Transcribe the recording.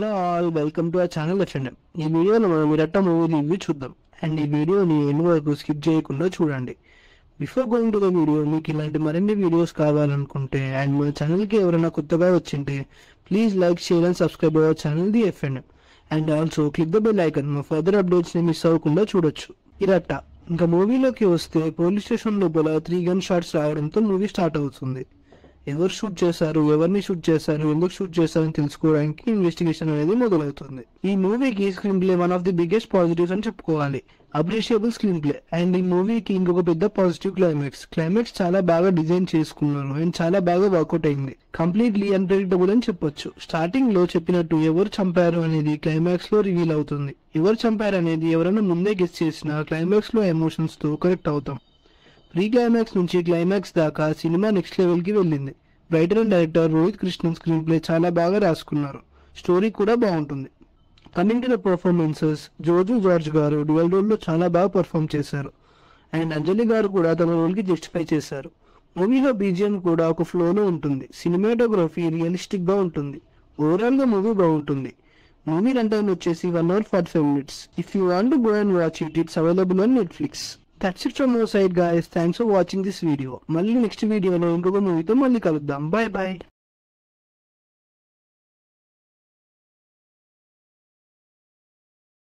hello all welcome to our channel FMM ఈ వీడియోలో మనం మిరట్ట మూవీ రివ్యూ చూద్దాం అండ్ ఈ వీడియోని ఎండ్ వరకు స్కిప్ చేయకుండా చూడండి before going to the video మీకు ఇలాంటి మరిన్ని వీడియోస్ కావాలనుకుంటే అండ్ మన ఛానల్కి ఎవరైనా కొత్తగా వచ్చింటే please like share and subscribe our channel the FMM and also click the bell icon మా ఫర్దర్ అప్డేట్స్ని మిస్ అవ్వకుండా చూడొచ్చు ఇరట్ట ఇంకా మూవీలోకి వస్తే పోలీస్ స్టేషన్ లోపల త్రీ గన్ షాట్స్ రావడంతో మూవీ స్టార్ట్ అవుతుంది ఎవరు షూట్ చేశారు ఎవరిని షూట్ చేశారు ఎందుకు షూట్ చేశారని తెలుసుకోవడానికి ఇన్వెస్టిగేషన్ అనేది మొదలవుతుంది ఈ మూవీకి screen play one of the biggest positives అని చెప్పుకోవాలి అప్రిషియబుల్ స్క్రీన్ ప్లే అండ్ ఈ మూవీకి ఇంకొక పెద్ద పాజిటివ్ క్లైమాక్స్ క్లైమాక్స్ చాలా బాగా డిజైన్ చేసుకున్నారు అండ్ చాలా బాగా వర్కౌట్ అయింది కంప్లీట్లీ అన్ప్రెడిక్టబుల్ అని చెప్పొచ్చు స్టార్టింగ్ లో చెప్పినట్టు ఎవరు చంపారు అనేది క్లైమాక్స్ లో రివీల్ అవుతుంది ఎవరు చంపారు అనేది ఎవరైనా ముందే గెస్ చేసినా క్లైమాక్స్ లో ఎమోషన్స్ తో కనెక్ట్ అవుతాం ప్రీ క్లైమాక్స్ నుంచి క్లైమాక్స్ దాకా సినిమా నెక్స్ట్ లెవెల్ కి వెళ్ళింది writer and director Rohit Krishnan screen play చాలా బాగా రాసుకున్నారు స్టోరీ కూడా బాగుంటుంది coming to the performances Joju George గారు డ్యువల్ రోల్ లో చాలా బాగా పర్ఫామ్ చేశారు అండ్ అంజలి గారు కూడా తన రోల్ కి జస్టిఫై చేశారు మూవీలో బీజిఎం కూడా ఒక ఫ్లోలో ఉంటుంది సినిమాటోగ్రఫీ రియలిస్టిక్ గా ఉంటుంది ఓవరాల్ గా మూవీ బాగుంటుంది మూవీ రన్ టైం వచ్చేసి one hour forty five minutes if you want go and watch it it's available on Netflix that's it from your side guys thanks for watching this video మళ్ళీ next వీడియోలో ఇంకొక మూవీతో మళ్ళీ కలుద్దాం bye bye